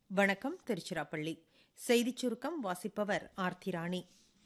வணக்கம் திருச்சிராப்பள்ளி செய்திச் சுருக்கம் வாசிப்பவர் ஆர்த்தி ராணி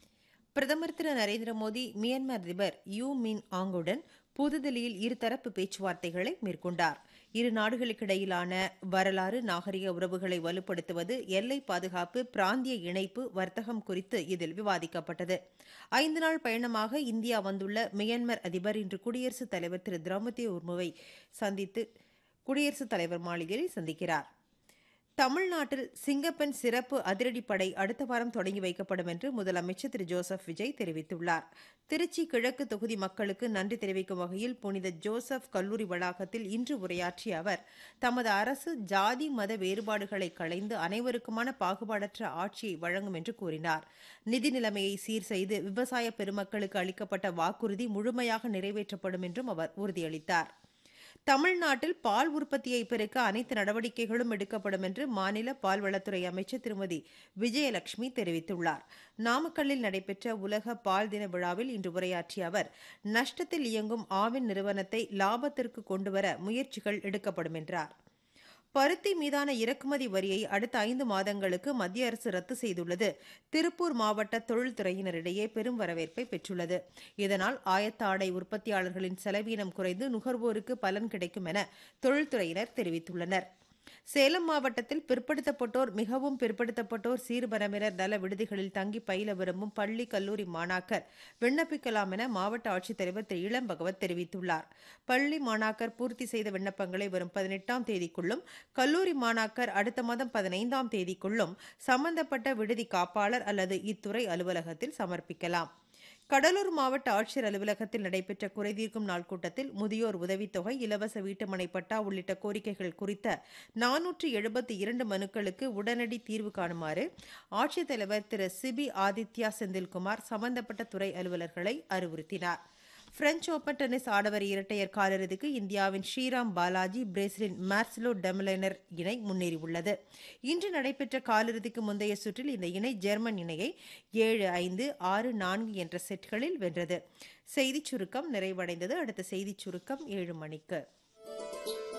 பிரதமர் திரு நரேந்திர மோடி மியான்மர் அதிபர் யூ மின் ஆங்குடன் புதுதில்லியில் இருதரப்பு பேச்சுவார்த்தைகளை மேற்கொண்டார் இரு நாடுகளுக்கிடையிலான வரலாறு நாகரிக உறவுகளை வலுப்படுத்துவது எல்லை பாதுகாப்பு பிராந்திய இணைப்பு வர்த்தகம் குறித்து இதில் விவாதிக்கப்பட்டது ஐந்து நாள் பயணமாக இந்தியா வந்துள்ள மியான்மர் அதிபர் இன்று குடியரசுத் தலைவர் திரு திரௌபதி முர்முவை சந்தித்து குடியரசுத் தலைவர் மாளிகையில் சந்திக்கிறார் தமிழ்நாட்டில் சிங்கப்பெண் சிறப்பு அதிரடிப்படை அடுத்த வாரம் தொடங்கி வைக்கப்படும் என்று முதலமைச்சர் திரு ஜோசப் விஜய் தெரிவித்துள்ளார் திருச்சி கிழக்கு தொகுதி மக்களுக்கு நன்றி தெரிவிக்கும் வகையில் புனித ஜோசப் கல்லூரி வளாகத்தில் இன்று உரையாற்றிய அவர் தமது அரசு ஜாதி மத வேறுபாடுகளை களைந்து அனைவருக்குமான பாகுபாடற்ற ஆட்சியை வழங்கும் என்று கூறினார் நிதி நிலைமையை சீர் செய்து விவசாய பெருமக்களுக்கு அளிக்கப்பட்ட வாக்குறுதி முழுமையாக நிறைவேற்றப்படும் என்றும் அவர் உறுதியளித்தார் தமிழ்நாட்டில் பால் உற்பத்தியை பெருக்க அனைத்து நடவடிக்கைகளும் எடுக்கப்படும் என்று மாநில பால்வளத்துறை அமைச்சர் திருமதி விஜயலட்சுமி தெரிவித்துள்ளார் நாமக்கல்லில் நடைபெற்ற உலக பால் தின விழாவில் இன்று உரையாற்றிய அவர் நஷ்டத்தில் இயங்கும் ஆவின் நிறுவனத்தை லாபத்திற்கு கொண்டுவர முயற்சிகள் எடுக்கப்படும் என்றார் பருத்தி மீதான இறக்குமதி வரியை அடுத்த ஐந்து மாதங்களுக்கு மத்திய அரசு ரத்து செய்துள்ளது திருப்பூர் மாவட்ட தொழில்துறையினரிடையே பெரும் வரவேற்பை பெற்றுள்ளது இதனால் ஆயத்த ஆடை உற்பத்தியாளர்களின் செலவீனம் குறைந்து நுகர்வோருக்கு பலன் கிடைக்கும் என தொழில்துறையினர் தெரிவித்துள்ளனர் சேலம் மாவட்டத்தில் பிற்படுத்தப்பட்டோர் மிகவும் பிற்படுத்தப்பட்டோர் சீர்பரம்பினர் நல விடுதிகளில் தங்கி பயில விரும்பும் பள்ளி கல்லூரி மாணாக்கர் விண்ணப்பிக்கலாம் என மாவட்ட ஆட்சித்தலைவர் திரு இளம் பகவத் தெரிவித்துள்ளார் பள்ளி மாணாக்கர் பூர்த்தி செய்த விண்ணப்பங்களை வரும் பதினெட்டாம் தேதிக்குள்ளும் கல்லூரி மாணாக்கர் அடுத்த மாதம் பதினைந்தாம் தேதிக்குள்ளும் சம்பந்தப்பட்ட விடுதி காப்பாளர் அல்லது இத்துறை அலுவலகத்தில் சமர்ப்பிக்கலாம் கடலூர் மாவட்ட ஆட்சியர் அலுவலகத்தில் நடைபெற்ற குறைதீர்க்கும் நாள் கூட்டத்தில் முதியோர் உதவித்தொகை இலவச வீட்டுமனை பட்டா உள்ளிட்ட கோரிக்கைகள் குறித்த நானூற்று எழுபத்தி இரண்டு மனுக்களுக்கு உடனடி தீர்வு காணுமாறு ஆட்சித்தலைவர் திரு சிபி ஆதித்யா செந்தில்குமார் சம்பந்தப்பட்ட துறை அலுவலர்களை அறிவுறுத்தினார் பிரெஞ்ச் ஓபன் டென்னிஸ் ஆடவர் இரட்டையர் காலிறுதிக்கு இந்தியாவின் ஸ்ரீராம் பாலாஜி பிரேசிலின் மார்சிலோ டெமலைனர் இணை முன்னேறியுள்ளது இன்று நடைபெற்ற காலிறுதிக்கு முந்தைய சுற்றில் இந்த இணை ஜெர்மன் இணையை ஏழு ஐந்து ஆறு நான்கு என்ற செட்களில் வென்றது செய்திச் சுருக்கம் நிறைவடைந்தது அடுத்த செய்திச் சுருக்கம் ஏழு மணிக்கு